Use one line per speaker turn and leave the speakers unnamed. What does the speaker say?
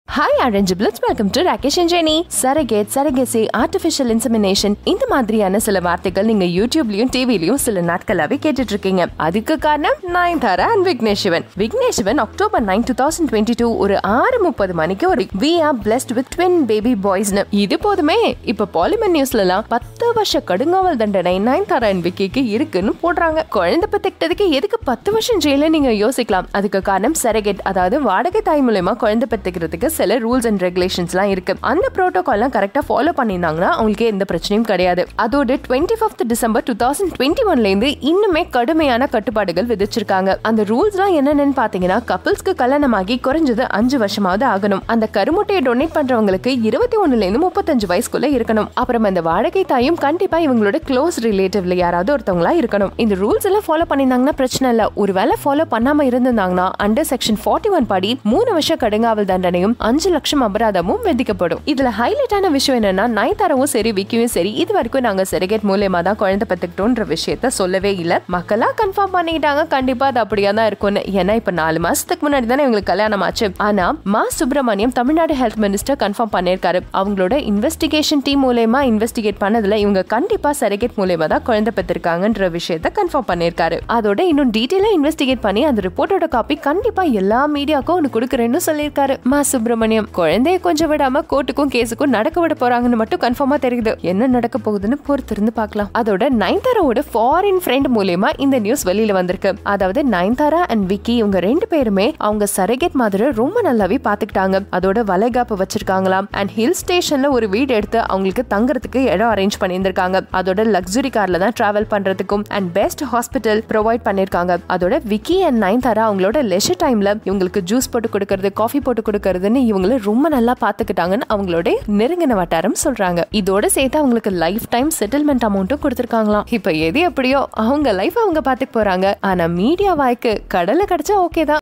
hi arrangeables welcome to Rakesh ஜெனி surrogate surrogacy artificial insemination இந்த மாதிரியான சில வார்த்தைகள் நீங்க யூடியூப்லயும் டிவிலயும் சில நாட்களாவே கேட்டுட்டு இருக்கீங்க அதுக்கு காரணம் Nayanthara and Vignesh Shivan Vignesh Shivan October nine two thousand twenty two ஒரு ஆறு முப்பது மணிக்கு ஒரு we are blessed with twin baby பாய்ஸ்னு இது போதுமே இப்ப பாலிமர் நியூஸ்லலாம் பத்து வருஷ கடுங்காவல் தண்டனை நயன்தாரா அண்ட் விக்கிக்கு இருக்குன்னு போடுறாங்க குழந்தை பெத்துக்கிட்டதுக்கு எதுக்கு பத்து வருஷம் ஜெயில நீங்க யோசிக்கலாம் அதுக்கு காரணம் சரகேட் அதாவது வாடகை தாய் மூலயமா குழந்தை பெத்துக்கிறதுக்கு சில ரூல்ஸ் அண்ட் ரெகுலேஷன்ஸ்லாம் இருக்கு அந்த ப்ரோட்டோகால்லாம் கரெக்டாக ஃபாலோ பண்ணியிருந்தாங்கன்னா அவங்களுக்கு எந்த பிரச்சனையும் கிடையாது அதோட twenty fifth December two thousand twenty ஒன்லேருந்து இன்னுமே கடுமையான கட்டுப்பாடுகள் விதிச்சிருக்காங்க அந்த ரூல்ஸ்லாம் என்னென்னு பார்த்தீங்கன்னா கப்பல்ஸ்க்கு கல்யாணமாகி குறைஞ்சது அஞ்சு வருஷமாவது ஆகணும் அந்த கருமுட்டையை டொனேட் பண்றவங்களுக்கு இருபத்தி ஒன்னுலேருந்து முப்பத்தஞ்சு வயசுக்குள்ள இருக்கணும் அப்புறம் அந்த வாடகை தாயும் கண்டிப்பா இவங்களோட க்ளோஸ் ரிலேட்டிவ்ல யாராவது ஒருத்தவங்களா இருக்கணும் இந்த ரூல்ஸ் எல்லாம் ஃபாலோ பண்ணியிருந்தாங்கன்னா பிரச்சனை இல்லை ஒருவேளை ஃபாலோ பண்ணாம இருந்திருந்தாங்கன்னா அண்டர் செக்ஷன் ஃபார்ட்டி ஒன் படி மூணு வருஷ கடுங்காவல் தண்டனையும் அஞ்சு லட்சம் அபராதமும் விதிக்கப்படும் இதுல ஹைலைட்டான விஷயம் என்னன்னா நயன்தாராவும் சரி விக்கியும் சரி இது வரைக்கும் நாங்க செரிகேட் மூலியமா தான் குழந்தை பெற்றுக்கிட்டோன்ற விஷயத்த சொல்லவே இல்ல மக்களா கன்ஃபார்ம் பண்ணிக்கிட்டாங்க கண்டிப்பா அது அப்படியா தான் இருக்கும்னு ஏன்னா இப்ப நாலு மாசத்துக்கு முன்னாடி தானே இவங்களுக்கு கல்யாணம் ஆச்சு ஆனா Ma Subramanian Tamil Nadu health minister confirm பண்ணிருக்காரு அவங்களோட இன்வெஸ்டிகேஷன் டீம் மூலயமா இன்வெஸ்டிகேட் பண்ணதுல இவங்க கண்டிப்பா செரிகேட் மூலயமா தான் குழந்தை பெற்றிருக்காங்கன்ற விஷயத்த கன்ஃபார்ம் பண்ணிருக்காரு அதோட இன்னும் டீட்டெயிலா இன்வெஸ்டிகேட் பண்ணி அந்த ரிப்போர்ட்டோட காப்பி கண்டிப்பா எல்லா மீடியாக்கும் ஒன்று கொடுக்குறேன்னு சொல்லியிருக்காரு மா சுப்பிரமணியம் குழந்தைய கொஞ்சம் விடாம கோர்ட்டுக்கும் கேஸுக்கும் நடக்க விட போறாங்கன்னு மட்டும் கன்ஃபார்மா தெரியுது என்ன நடக்க போகுதுன்னு பொறுத்திருந்து பார்க்கலாம் அதோட நயன்தாராவோட ஃபாரின் ஃப்ரெண்ட் மூலியமா இந்த நியூஸ் வெளியில வந்திருக்கு அதாவது நயன்தாரா அண்ட் விக்கி இவங்க ரெண்டு பேருமே அவங்க சரகேட் மாதிரி ரொம்ப நல்லாவே பாத்துக்கிட்டாங்க அதோட வளைகாப்பு வச்சிருக்காங்களாம் அண்ட் ஹில் ஸ்டேஷன்ல ஒரு வீடு எடுத்து அவங்களுக்கு தங்குறதுக்கு இடம் அரேஞ்ச் பண்ணியிருந்திருக்காங்க அதோட லக்ஸுரி கார்ல தான் டிராவல் பண்றதுக்கும் அண்ட் பெஸ்ட் ஹாஸ்பிட்டல் ப்ரொவைட் பண்ணிருக்காங்க அதோட விக்கி அண்ட் நயன்தாரா அவங்களோட லெஷர் டைம்ல இவங்களுக்கு ஜூஸ் போட்டு கொடுக்கறது காஃபி போட்டு கொடுக்கறதுன்னு இவங்கள ரொம்ப நல்லா பாத்துக்கிட்டாங்கன்னு அவங்களோட நெருங்கின வட்டாரம் சொல்றாங்க இதோட சேர்த்து அவங்களுக்கு லைஃப் டைம் செட்டில்மெண்ட் அமௌண்ட்டும் கொடுத்திருக்காங்களாம் இப்ப எது எப்படியோ அவங்க லைஃப் அவங்க பாத்துக்க போறாங்க ஆனா மீடியா வாய்க்கு கடலை கிடைச்சா ஓகே தான்